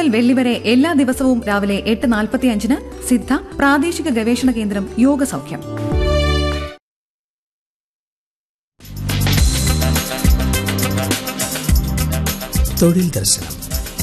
മുതൽ വെള്ളി വരെ എല്ലാ ദിവസവും രാവിലെ എട്ട് നാൽപ്പത്തിയഞ്ചിന് സിദ്ധ പ്രാദേശിക ഗവേഷണ കേന്ദ്രം യോഗ സൗഖ്യം തൊഴിൽ ദർശനം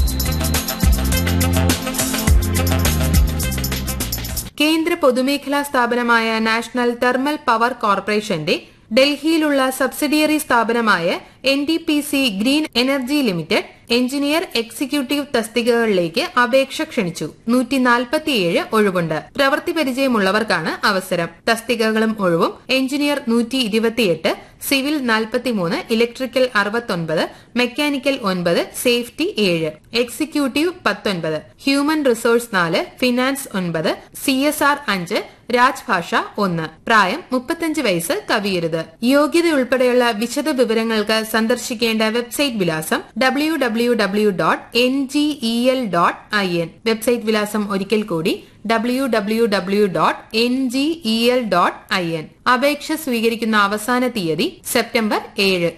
കേന്ദ്ര പൊതുമേഖലാ സ്ഥാപനമായ നാഷണൽ തെർമൽ പവർ കോർപ്പറേഷന്റെ ഡൽഹിയിലുള്ള സബ്സിഡിയറി സ്ഥാപനമായ N D P C green energy limited engineer executive തസ്തികകളിലേക്ക് അപേക്ഷ ക്ഷണിച്ചു നൂറ്റി നാൽപ്പത്തിയേഴ് ഒഴിവുണ്ട് പ്രവൃത്തി പരിചയമുള്ളവർക്കാണ് അവസരം തസ്തികകളും ഒഴിവും എഞ്ചിനീയർ നൂറ്റി ഇരുപത്തിയെട്ട് സിവിൽ നാൽപ്പത്തിമൂന്ന് ഇലക്ട്രിക്കൽ അറുപത്തൊൻപത് മെക്കാനിക്കൽ ഒൻപത് സേഫ്റ്റി ഏഴ് എക്സിക്യൂട്ടീവ് പത്തൊൻപത് ഹ്യൂമൻ റിസോഴ്സ് നാല് ഫിനാൻസ് ഒൻപത് സി എസ് ആർ അഞ്ച് രാജ്ഭാഷ ഒന്ന് പ്രായം മുപ്പത്തഞ്ച് വയസ്സ് കവിയരുത് യോഗ്യത ഉൾപ്പെടെയുള്ള വിശദ വിവരങ്ങൾക്ക് സന്ദർശിക്കേണ്ട വെബ്സൈറ്റ് വിലാസം W W W dot N G E L dot I N website വിലാസം ഒരിക്കൽ കൂടി W W W dot N G E L dot I N അപേക്ഷ സ്വീകരിക്കുന്ന അവസാന തീയതി സെപ്റ്റംബർ ഏഴ്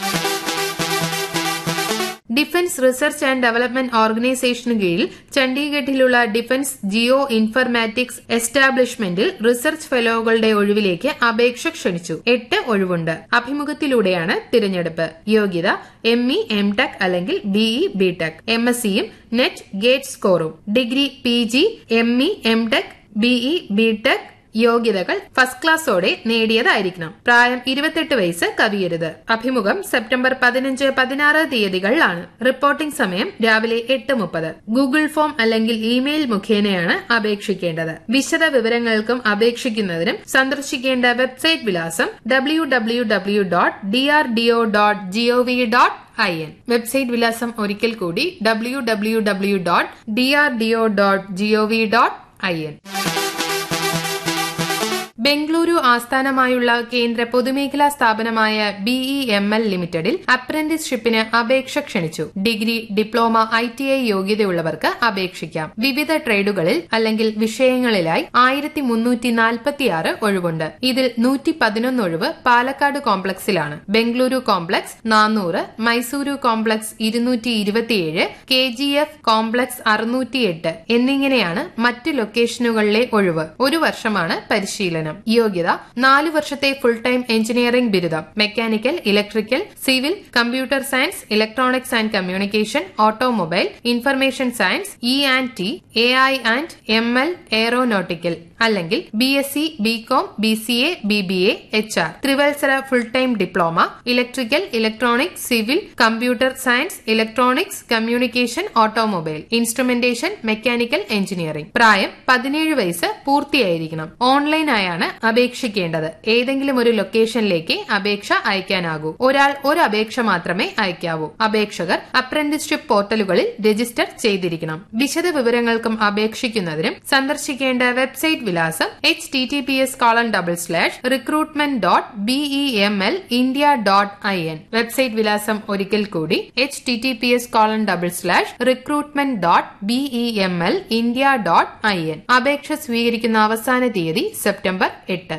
ഡിഫൻസ് റിസർച്ച് ആൻഡ് ഡെവലപ്മെന്റ് ഓർഗനൈസേഷന് കീഴിൽ ചണ്ഡീഗഡിലുള്ള ഡിഫൻസ് ജിയോ ഇൻഫർമാറ്റിക്സ് എസ്റ്റാബ്ലിഷ്മെന്റിൽ റിസർച്ച് ഫെലോകളുടെ ഒഴിവിലേക്ക് അപേക്ഷ ക്ഷണിച്ചു എട്ട് ഒഴിവുണ്ട് അഭിമുഖത്തിലൂടെയാണ് തിരഞ്ഞെടുപ്പ് യോഗ്യത എം ഇ എം ടെക് അല്ലെങ്കിൽ BE B tech M S സിയും നെറ്റ് ഗേറ്റ് സ്കോറും degree P G M E M tech BE B tech യോഗ്യതകൾ ഫസ്റ്റ് ക്ലാസ്സോടെ നേടിയതായിരിക്കണം പ്രായം ഇരുപത്തെട്ട് വയസ്സ് കവിയരുത് അഭിമുഖം സെപ്റ്റംബർ പതിനഞ്ച് പതിനാറ് തീയതികളിലാണ് റിപ്പോർട്ടിംഗ് സമയം രാവിലെ എട്ട് മുപ്പത് ഗൂഗിൾ ഫോം അല്ലെങ്കിൽ ഇമെയിൽ മുഖേനയാണ് അപേക്ഷിക്കേണ്ടത് വിശദ വിവരങ്ങൾക്കും അപേക്ഷിക്കുന്നതിനും സന്ദർശിക്കേണ്ട വെബ്സൈറ്റ് വിലാസം W W W dot D R D O dot G O V dot I N website വിലാസം ഒരിക്കൽ കൂടി W W W dot D R D O dot G O V dot I N Bengaluru ആസ്ഥാനമായുള്ള കേന്ദ്ര പൊതുമേഖലാ സ്ഥാപനമായ ബിഇ എം എൽ ലിമിറ്റഡിൽ അപ്രന്റീസ്ഷിപ്പിന് അപേക്ഷ ക്ഷണിച്ചു degree diploma I T I യോഗ്യതയുള്ളവർക്ക് അപേക്ഷിക്കാം വിവിധ ട്രേഡുകളിൽ അല്ലെങ്കിൽ വിഷയങ്ങളിലായി ആയിരത്തി മുന്നൂറ്റി നാൽപ്പത്തിയാറ് ഒഴിവുണ്ട് ഇതിൽ നൂറ്റി പതിനൊന്ന് ഒഴിവ് പാലക്കാട് കോംപ്ലക്സിലാണ് ബംഗളൂരു കോംപ്ലക്സ് നാനൂറ് മൈസൂരു കോംപ്ലക്സ് ഇരുന്നൂറ്റി ഇരുപത്തിയേഴ് കെ ജി എഫ് കോംപ്ലക്സ് അറുന്നൂറ്റിയെട്ട് എന്നിങ്ങനെയാണ് മറ്റ് ലൊക്കേഷനുകളിലെ ഒഴിവ് ഒരു വർഷമാണ് പരിശീലനം യോഗ്യത നാല് വർഷത്തെ ഫുൾ ടൈം എഞ്ചിനീയറിംഗ് ബിരുദം mechanical electrical civil computer science electronics and communication automobile information science E and T A I and M L aeronautical അല്ലെങ്കിൽ B S C B com B C A B B A H R ത്രിവത്സര full time diploma electrical electronic civil computer science electronics communication automobile instrumentation mechanical engineering പ്രായം പതിനേഴ് വയസ്സ് പൂർത്തിയായിരിക്കണം ഓൺലൈനായാണ് അപേക്ഷിക്കേണ്ടത് ഏതെങ്കിലും ഒരു ലൊക്കേഷനിലേക്ക് അപേക്ഷ അയക്കാനാകൂ ഒരാൾ ഒരു അപേക്ഷ മാത്രമേ അയക്കാവൂ അപേക്ഷകർ അപ്രന്റിസ്ഷിപ്പ് പോർട്ടലുകളിൽ രജിസ്റ്റർ ചെയ്തിരിക്കണം വിശദ വിവരങ്ങൾക്കും അപേക്ഷിക്കുന്നതിനും സന്ദർശിക്കേണ്ട വെബ്സൈറ്റ് വിലാസം H T T P S colon double slash recruitment dot BE M L India dot I N website വിലാസം ഒരിക്കൽ കൂടി H T T P S colon double slash recruitment dot BE M L India dot I N അപേക്ഷ സ്വീകരിക്കുന്ന അവസാന തീയതി September എട്ട്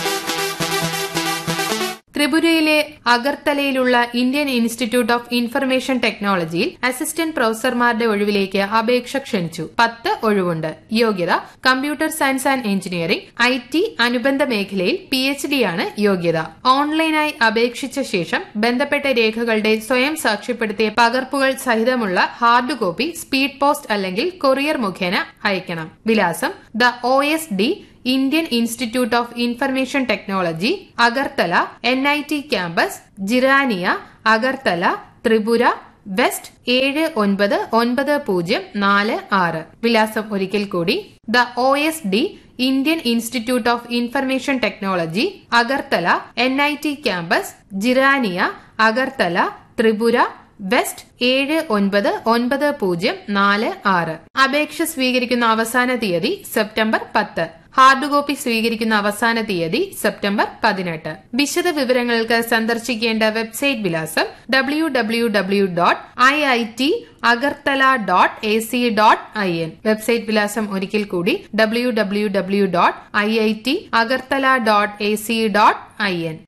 ത്രിപുരയിലെ അഗർത്തലയിലുള്ള ഇന്ത്യൻ ഇൻസ്റ്റിറ്റ്യൂട്ട് ഓഫ് ഇൻഫർമേഷൻ ടെക്നോളജിയിൽ അസിസ്റ്റന്റ് പ്രൊഫസർമാരുടെ ഒഴിവിലേക്ക് അപേക്ഷ ക്ഷണിച്ചു പത്ത് ഒഴിവുണ്ട് യോഗ്യത computer science and engineering I T അനുബന്ധ മേഖലയിൽ പി എച്ച് ഡി ആണ് യോഗ്യത ഓൺലൈനായി അപേക്ഷിച്ച ശേഷം ബന്ധപ്പെട്ട രേഖകളുടെ സ്വയം സാക്ഷ്യപ്പെടുത്തിയ പകർപ്പുകൾ സഹിതമുള്ള ഹാർഡ് കോപ്പി സ്പീഡ് പോസ്റ്റ് അല്ലെങ്കിൽ കൊറിയർ മുഖേന അയക്കണം വിലാസം the O S D Indian institute of information technology Agartala N I T campus Jirania Agartala Tripura west ഏഴ് ഒൻപത് ഒൻപത് പൂജ്യം നാല് ആറ് വിലാസം ഒരിക്കൽ കൂടി the O S D Indian institute of information technology Agartala N I T campus Jirania Agartala Tripura west ഏഴ് ഒൻപത് ഒൻപത് പൂജ്യം നാല് ആറ് അപേക്ഷ സ്വീകരിക്കുന്ന അവസാന തീയതി സെപ്റ്റംബർ പത്ത് ഹാർഡ് കോപ്പി സ്വീകരിക്കുന്ന അവസാന തീയതി സെപ്റ്റംബർ പതിനെട്ട് വിശദ വിവരങ്ങൾക്ക് സന്ദർശിക്കേണ്ട വെബ്സൈറ്റ് വിലാസം W W W dot I I T Agartala dot A C dot I N website വിലാസം ഒരിക്കൽ കൂടി W W W dot I I T Agartala dot A C dot I N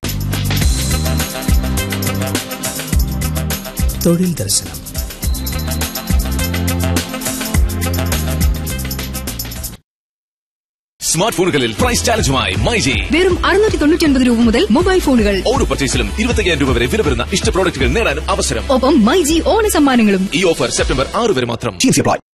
തൊഴിൽ ദർശനം സ്മാർട്ട് ഫോണുകളിൽ പ്രൈസ് ചാലഞ്ചുമായി മൈജി വെറും അറുന്നൂറ്റി തൊണ്ണൂറ്റി ഒൻപത് രൂപ മുതൽ മൊബൈൽ ഫോണുകൾ ഓരോ പർച്ചേസിലും ഇരുപത്തയ്യായിരം രൂപ വരെ വില വരുന്ന ഇഷ്ട പ്രോഡക്റ്റുകൾ നേടാനും അവസരം ഒപ്പം മൈ ജി ഓണ സമ്മാനങ്ങളും ഈ ഓഫർ സെപ്റ്റംബർ ആറ് വരെ മാത്രം